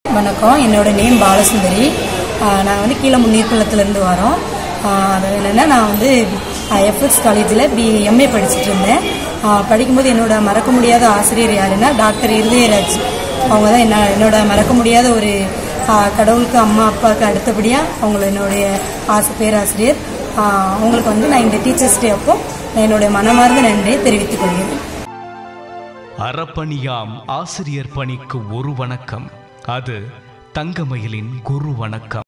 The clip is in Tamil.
வணக்கம் என்னோட நேம் பாலசுந்தரி ஆஹ் நான் வந்து கீழே முன்னீர்குளத்துலேருந்து வரோம் ஆஹ் அது என்னென்னா நான் வந்து எஃப்எக்ஸ் காலேஜில் பி எம்ஏ படிச்சுட்டு இருந்தேன் ஆஹ் படிக்கும்போது என்னோட மறக்க முடியாத ஆசிரியர் யாருன்னா டாக்டர் இருதயராஜ் அவங்க தான் என்ன என்னோட மறக்க முடியாத ஒரு ஆஹ் கடவுளுக்கு அம்மா அப்பாவுக்கு அடுத்தபடியாக அவங்கள என்னுடைய ஆசை பேராசிரியர் ஆஹ் அவங்களுக்கு வந்து நான் இந்த டீச்சர்ஸ் டே அப்போ நான் என்னுடைய மனமார்ந்த நன்றியை தெரிவித்துக் கொள்கிறேன் அறப்பணியாம் ஆசிரியர் பணிக்கு ஒரு வணக்கம் அது தங்கமயிலின் குரு வணக்கம்